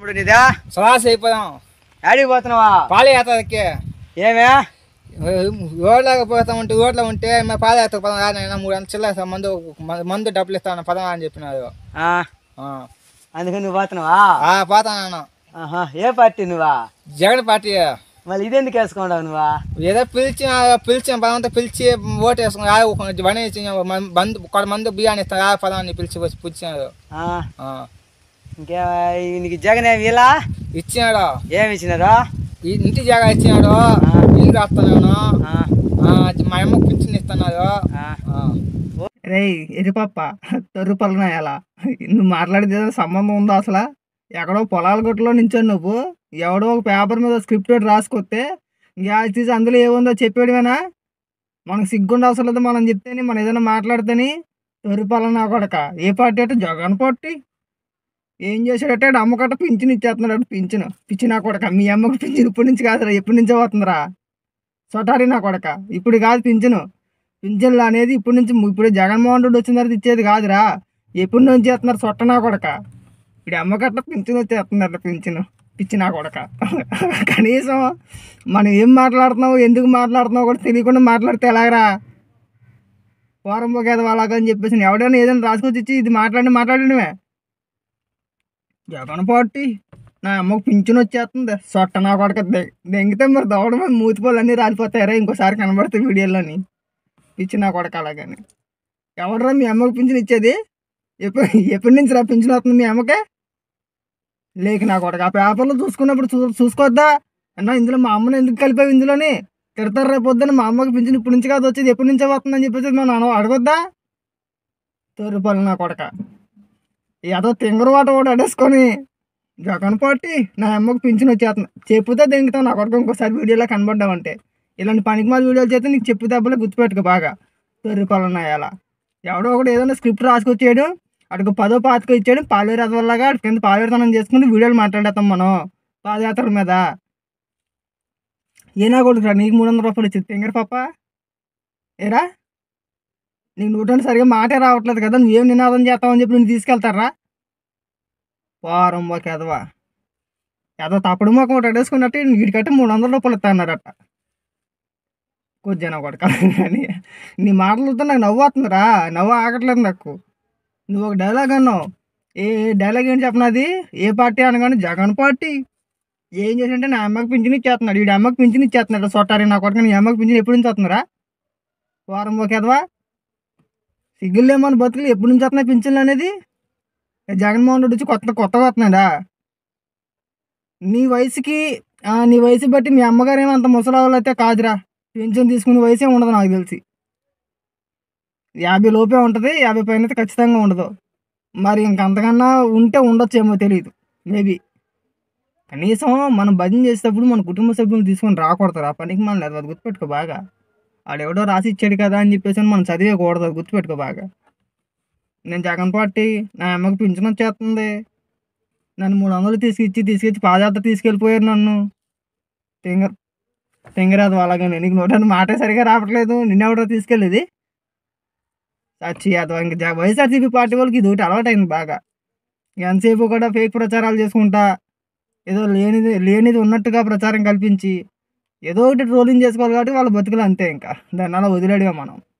ఇప్పుడు నీదా సలాస్ అయిపోయాం యాడికి పోతున్నావా పాదయాత్రకి ఏమే ఓట్లోకి పోతా ఉంటే ఓట్లో ఉంటే మరి పాదయాత్ర పదం రానైనా మూడు వందల చిల్లర మందు మ- మందు డబ్బులు ఇస్తాను పదం అని చెప్పినారు ఆ, ఆ. అందుకని నువ్వు పోతున్నావా ఆ, పోతాను ఆహా ఏ పార్టీ నువ్వా జగన్ పార్టీ మళ్ళీ ఇదెందుకు వేసుకున్నావు నువ్వా ఏదో పిలిచి పిలిచిన పదంతా పిలిచి ఓటు వేసుకుని ఆ బని మందు కొంత మంది బియ్యాన్ని ఇస్తారు ఆ పదాన్ని పిలిచి వచ్చి పిలిచినారు ఆ, ఆ. ఇంకే నీకు జగన్ ఏమి ఇలా ఇచ్చినాడు ఏమి ఇచ్చినారు ఈ ఇంటి జాగా ఇచ్చినాడు ఇల్లు రాస్తున్నాను ఆ, ఆ, మా అమ్మ పింఛన్ ఇస్తున్నారు ఆ. ఆ. రే ఎరిపప్ప తొర్రు పలనాయాల నువ్వు మాట్లాడేది ఏదో సంబంధం ఉందా అసలు ఎక్కడో పొలాల గుట్టలో నించొని నువ్వు ఎవడో ఒక పేపర్ మీద స్క్రిప్ట్ ఒకటి రాసుకొస్తే గ్యాస్ తీసి అందులో ఏముందో చెప్పేయడమేనా మనకు సిగ్గుండి అవసరం లేదు మనం చెప్తేనే మనం ఏదైనా మాట్లాడితేనే తొర్రు పలనా కొడక ఏ పార్టీ అంటే జగన్ పార్టీ ఏం చేశాడంటే ఆడు అమ్మకట్ట పింఛన్ ఇచ్చేస్తున్నాడు పింఛను పిచ్చిన కొడక మీ అమ్మకు పింఛన్ ఇప్పటి నుంచి కాదురా ఎప్పటి నుంచో పోతుందిరా సొటారి నా కొడక ఇప్పుడు కాదు పింఛను పింఛన్లు అనేది ఇప్పటి నుంచి ఇప్పుడు జగన్మోహన్ రెడ్డి వచ్చిన తర్వాత ఇచ్చేది కాదురా ఎప్పటి నుంచి చేస్తున్నారు సొట్టనా కొడక ఇప్పుడు అమ్మకట్ల పింఛన్ వచ్చేస్తున్నారు పింఛను పిచ్చినా కొడక కనీసం మనం ఏం మాట్లాడుతున్నావు ఎందుకు మాట్లాడుతున్నావు కూడా తెలియకుండా మాట్లాడితే ఎలాగరా వారం పోకేది అలాగని చెప్పేసి ఎవడైనా ఏదైనా రాసుకొచ్చి ఇచ్చి ఇది మాట్లాడి మాట్లాడడమే జగన్ పార్టీ నా అమ్మకు పింఛన్ వచ్చేస్తుంది సొట్ట నా కొడక దె- దెంగితే మరి దవడ మీద మూతిపోలు అన్నీ రాలిపోతాయరా ఇంకోసారి కనబడతాయి వీడియోలోని పిచ్చి నా కొడక అలాగని ఎవడరా మీ అమ్మకి పింఛన్ ఇచ్చేది ఎప్పుడు ఎప్పటి నుంచి రా పింఛన్ వస్తుంది మీ అమ్మకే లేక నా కొడక ఆ పేపర్లో చూసుకున్నప్పుడు చూ చూసుకోవద్దా అన్నా ఇందులో మా అమ్మని ఎందుకు కలిపావు ఇందులోని తిడతారు రేపు పొద్దున్న మా అమ్మకి పింఛన్ ఇప్పటి నుంచి కాదు వచ్చేది ఎప్పటి నుంచే వస్తుందని చెప్పేసి మనం అన- అడగొద్దా తోరుపాలు నా కొడక ఏదో తింగరు వాట ఒకటి అడేసుకొని జగన్ పార్టీ నా అమ్మకి పింఛన్ వచ్చేస్తుంది చెప్పుతే దెంగుతావు నా కొడుకు ఇంకోసారి వీడియోలో కనబడ్డావంటే ఇలాంటి పనికిమాల వీడియోలు చేస్తే నీకు చెప్పు దెబ్బలే గుర్తుపెట్టుకో బాగా తొర్రిపాలు ఉన్నాయి అలా ఎవడో ఒకటి ఏదైనా స్క్రిప్ట్ రాసుకొచ్చాడు అటుకు పదో పాతికో ఇచ్చాడు పాలేరు అదవల్లాగా అటు కింద పాలేరుతనం చేసుకుని వీడియోలు మాట్లాడేస్తాం మనం పాదయాత్రల మీద ఏనా కొడుకురా నీకు మూడు వందల రూపాయలు ఇచ్చింది తింగర పాప ఏరా నీకు నూటంటే సరిగా మాటే రావట్లేదు కదా నువ్వేం నినాదం చేస్తావని చెప్పి నేను తీసుకెళ్తారా వారం ఒక ఎదవా ఏదో తప్పుడు మొక్క ఒకటి అడేసుకున్నట్టు వీడికంటే మూడు వందల రూపాయలు ఇస్తా అన్నారట కొద్దిగా కొడక కానీ నీ మాటలతో నాకు నవ్వు వస్తుందిరా నవ్వు ఆగట్లేదు నాకు నువ్వు ఒక డైలాగ్ అన్నావు ఏ డైలాగ్ ఏంటి చెప్పనది ఏ పార్టీ అనగానే జగన్ పార్టీ ఏం చేసింటే నా అమ్మకి పింఛన్ ఇచ్చేస్తున్నాడు వీడి అమ్మకి పింఛన్ ఇచ్చేస్తున్నాడు సొట్టారి నా కొడుకు నీ అమ్మకి పింఛన్ ఎప్పుడు నుంచి వస్తుందిరా వారం ఒక ఎదవా సిగ్గులేమని బతుకులు ఎప్పుడు నుంచి వస్తున్నాయి పింఛన్లు అనేది ఏ జగన్మోహన్ రెడ్డి వచ్చి కొత్త కొత్తగా వస్తున్నాడా నీ వయసుకి ఆ, నీ వయసు బట్టి మీ అమ్మగారు ఏమో అంత ముసలాళ్ళు అయితే కాదురా పెన్షన్ తీసుకునే వయసే ఉండదు నాకు తెలిసి యాభై లోపే ఉంటుంది యాభై పైన అయితే ఖచ్చితంగా ఉండదు మరి ఇంకంతకన్నా ఉంటే ఉండొచ్చేమో తెలియదు మేబీ కనీసం మనం భజన చేసేటప్పుడు మన కుటుంబ సభ్యులు తీసుకొని రాకూడదు ఆ పనికి మనం లేదు అది గుర్తుపెట్టుకో బాగా ఆడెవడో రాసి ఇచ్చాడు కదా అని చెప్పేసి మనం చదివేయకూడదు అది గుర్తుపెట్టుకో బాగా నేను జగన్ పార్టీ నా అమ్మకి పింఛన్ వచ్చేస్తుంది నన్ను మూడు వందలు తీసుకొచ్చి తీసుకొచ్చి పాదయాత్ర తీసుకెళ్ళిపోయారు నన్ను తింగర్ తింగరాదు అలాగనే నీకు నోటాన్ని మాటే సరిగా రావట్లేదు నిన్నెవడో తీసుకెళ్ళేది సచ్చి యాదవ్ ఇంక జ- వైఎస్ఆర్సీపీ పార్టీ వాళ్ళకి ఇది ఒకటి అలవాటైంది బాగా ఎంతసేపు కూడా ఫేక్ ప్రచారాలు చేసుకుంటా ఏదో లేనిది లేనిది ఉన్నట్టుగా ప్రచారం కల్పించి ఏదో ఒకటి ట్రోలింగ్ చేసుకోవాలి కాబట్టి వాళ్ళ బతుకులు అంతే ఇంకా దాన్ని అలా వదిలేడుగా మనం